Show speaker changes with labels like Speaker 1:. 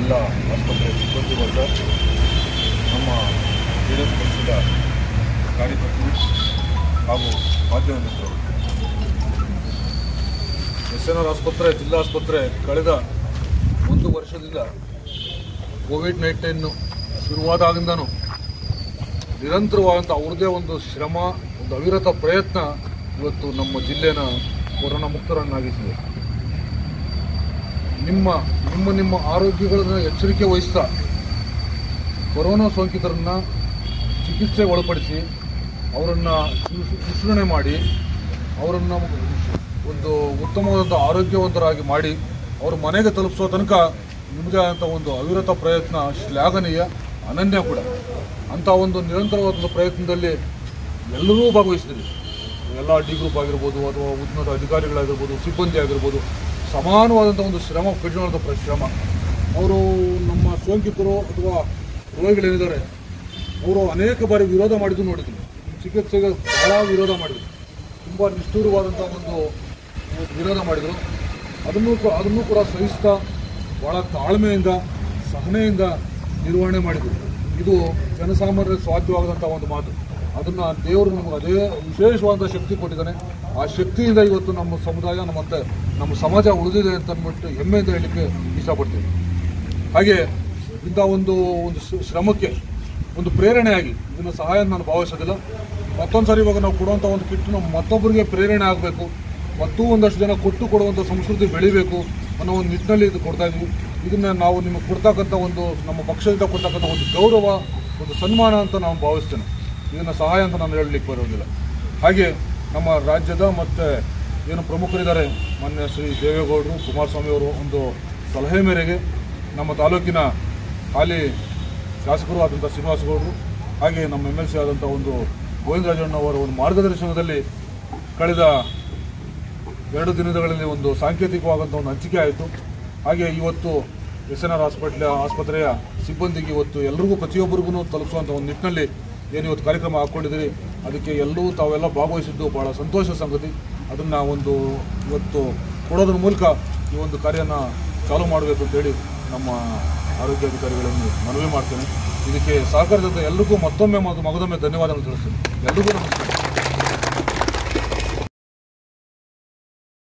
Speaker 1: ಎಲ್ಲ ಆಸ್ಪತ್ರೆ ಸಿಬ್ಬಂದಿ ವರ್ಗ ನಮ್ಮ ಜೆ ಡಿ ಎಸ್ ಪಕ್ಷದ ಕಾರ್ಯಕರ್ತರು ಹಾಗೂ ಮಾಧ್ಯಮ ಮಿತ್ರರು ಎಸ್ ಎನ್ ಆರ್ ಆಸ್ಪತ್ರೆ ಜಿಲ್ಲಾ ಆಸ್ಪತ್ರೆ ಕಳೆದ ಒಂದು ವರ್ಷದಿಂದ ಕೋವಿಡ್ ನೈನ್ಟೀನ್ ಶುರುವಾದಾಗಿಂದನೂ ನಿರಂತರವಾದಂಥ ಅವ್ರದ್ದೇ ಒಂದು ಶ್ರಮ ಒಂದು ಅವಿರತ ಪ್ರಯತ್ನ ಇವತ್ತು ನಮ್ಮ ಜಿಲ್ಲೆನ ಕೊರೋನಾ ಮುಕ್ತರನ್ನಾಗಿಸಿದೆ ನಿಮ್ಮ ನಿಮ್ಮ ನಿಮ್ಮ ಆರೋಗ್ಯಗಳನ್ನು ಎಚ್ಚರಿಕೆ ವಹಿಸ್ತಾ ಕೊರೋನಾ ಸೋಂಕಿತರನ್ನ ಚಿಕಿತ್ಸೆಗೆ ಒಳಪಡಿಸಿ ಅವರನ್ನು ಶುಶ್ರೂಷಣೆ ಮಾಡಿ ಅವರನ್ನು ಒಂದು ಉತ್ತಮವಾದಂಥ ಆರೋಗ್ಯವಂತರಾಗಿ ಮಾಡಿ ಅವ್ರ ಮನೆಗೆ ತಲುಪಿಸೋ ತನಕ ನಿಮ್ಮದೇ ಆದಂಥ ಒಂದು ಅವಿರತ ಪ್ರಯತ್ನ ಶ್ಲಾಘನೀಯ ಅನನ್ಯ ಕೂಡ ಅಂಥ ಒಂದು ನಿರಂತರವಾದ ಪ್ರಯತ್ನದಲ್ಲಿ ಎಲ್ಲರೂ ಭಾಗವಹಿಸಿದ್ರಿ ಎಲ್ಲ ಡಿ ಗ್ರೂಪ್ ಆಗಿರ್ಬೋದು ಅಥವಾ ಉನ್ನತ ಅಧಿಕಾರಿಗಳಾಗಿರ್ಬೋದು ಸಿಬ್ಬಂದಿ ಆಗಿರ್ಬೋದು ಸಮಾನವಾದಂಥ ಒಂದು ಶ್ರಮ ಕಠಿಣವಾದ ಪ್ರ- ಶ್ರಮ ಅವರು ನಮ್ಮ ಸೋಂಕಿತರು ಅಥವಾ ರೋಗಿಗಳೇನಿದ್ದಾರೆ ಅವರು ಅನೇಕ ಬಾರಿ ವಿರೋಧ ಮಾಡಿದ್ದು ನೋಡಿದ್ರು ಚಿಕಿತ್ಸೆಗೆ ಬಹಳ ವಿರೋಧ ಮಾಡಿದರು ತುಂಬ ನಿಷ್ಠುರವಾದಂಥ ಒಂದು ವಿರೋಧ ಮಾಡಿದರು ಅದನ್ನು ಕೂ- ಅದನ್ನು ಕೂಡ ಸಹಿಸ್ತಾ ಭಾಳ ತಾಳ್ಮೆಯಿಂದ ಸಹನೆಯಿಂದ ನಿರ್ವಹಣೆ ಮಾಡಿದರು ಇದು ಜನಸಾಮಾನ್ಯರಿಗೆ ಸಾಧ್ಯವಾಗದಂಥ ಒಂದು ಮಾತು ಅದನ್ನು ದೇವರು ನಮಗೆ ಅದೇ ವಿಶೇಷವಾದ ಶಕ್ತಿ ಕೊಟ್ಟಿದ್ದಾನೆ ಆ ಶಕ್ತಿಯಿಂದ ಇವತ್ತು ನಮ್ಮ ಸಮುದಾಯ ನಮ್ಮ ಮತ್ತೆ ನಮ್ಮ ಸಮಾಜ ಉಳಿದಿದೆ ಅಂತ ಅಂದ್ಬಿಟ್ಟು ಹೆಮ್ಮೆಯಿಂದ ಹೇಳಲಿಕ್ಕೆ ಇಷ್ಟಪಡ್ತೀನಿ ಹಾಗೆ ಇಂಥ ಒಂದು ಒಂದು ಶ್ರ- ಶ್ರಮಕ್ಕೆ ಒಂದು ಪ್ರೇರಣೆಯಾಗಿ ಇದನ್ನು ಸಹಾಯ ನಾನು ಭಾವಿಸೋದಿಲ್ಲ ಮತ್ತೊಂದು ಸಾರಿ ಇವಾಗ ನಾವು ಕೊಡುವಂಥ ಒಂದು ಕಿಟ್ಟು ನಾವು ಮತ್ತೊಬ್ಬರಿಗೆ ಪ್ರೇರಣೆ ಆಗಬೇಕು ಮತ್ತೂ ಒಂದಷ್ಟು ಜನ ಕೊಟ್ಟು ಕೊಡುವಂಥ ಸಂಸ್ಕೃತಿ ಬೆಳಿಬೇಕು ಅನ್ನೋ ಒಂದು ನಿಟ್ಟಿನಲ್ಲಿ ಇದು ಕೊಡ್ತಾ ಇದ್ವಿ ಇದನ್ನು ನಾವು ನಿಮಗೆ ಕೊಡ್ತಕ್ಕಂಥ ಒಂದು ನಮ್ಮ ಪಕ್ಷದಿಂದ ಕೊಡ್ತಕ್ಕಂಥ ಒಂದು ಗೌರವ ಒಂದು ಸನ್ಮಾನ ಅಂತ ನಾವು ಭಾವಿಸ್ತೇನೆ ಇದನ್ನು ಸಹಾಯ ಅಂತ ನಾನು ಹೇಳಲಿಕ್ಕೆ ಬರೋದಿಲ್ಲ ಹಾಗೆ ನಮ್ಮ ರಾಜ್ಯದ ಮತ್ತು ಏನು ಪ್ರಮುಖರಿದ್ದಾರೆ ಮಾನ್ಯ ಶ್ರೀ ದೇವೇಗೌಡರು ಕುಮಾರಸ್ವಾಮಿ ಅವರು ಒಂದು ಸಲಹೆ ಮೇರೆಗೆ ನಮ್ಮ ತಾಲೂಕಿನ ಹಾಲಿ ಶಾಸಕರು ಆದಂಥ ಶ್ರೀನಿವಾಸಗೌಡರು ಹಾಗೆ ನಮ್ಮ ಎಮ್ ಎಲ್ ಸಿ ಆದಂಥ ಒಂದು ಗೋವಿಂದರಾಜಣ್ಣ ಅವರ ಒಂದು ಮಾರ್ಗದರ್ಶನದಲ್ಲಿ ಕಳೆದ ಎರಡು ದಿನಗಳಲ್ಲಿ ಒಂದು ಸಾಂಕೇತಿಕವಾದಂಥ ಒಂದು ಹಂಚಿಕೆ ಆಯಿತು ಹಾಗೆ ಇವತ್ತು ಎಸ್ ಎನ್ ಆರ್ ಹಾಸ್ಪಿಟ್ಲ ಆಸ್ಪತ್ರೆಯ ಸಿಬ್ಬಂದಿಗೆ ಇವತ್ತು ಎಲ್ರಿಗೂ ಪ್ರತಿಯೊಬ್ಬರಿಗೂ ತಲುಪಿಸುವಂಥ ಒಂದು ನಿಟ್ಟಿನಲ್ಲಿ ಏನು ಇವತ್ತು ಕಾರ್ಯಕ್ರಮ ಹಾಕ್ಕೊಂಡಿದ್ದೀರಿ ಅದಕ್ಕೆ ಎಲ್ಲರೂ ತಾವೆಲ್ಲ ಭಾಗವಹಿಸಿದ್ದು ಭಾಳ ಸಂತೋಷ ಸಂಗತಿ ಅದನ್ನು ಒಂದು ಇವತ್ತು ಕೊಡೋದ್ರ ಮೂಲಕ ಈ ಒಂದು ಕಾರ್ಯನ ಚಾಲೂ ಮಾಡಬೇಕು ಅಂತೇಳಿ ನಮ್ಮ ಆರೋಗ್ಯಾಧಿಕಾರಿಗಳನ್ನು ಮನವಿ ಮಾಡ್ತೇನೆ ಇದಕ್ಕೆ ಸಹಕರಿಸಿದ ಎಲ್ರಿಗೂ ಮತ್ತೊಮ್ಮೆ ಮತ್ತು ಮಗದೊಮ್ಮೆ ಧನ್ಯವಾದಗಳು ತಿಳಿಸ್ತೀನಿ ಎಲ್ರಿಗೂ ನಮಸ್ಕಾರ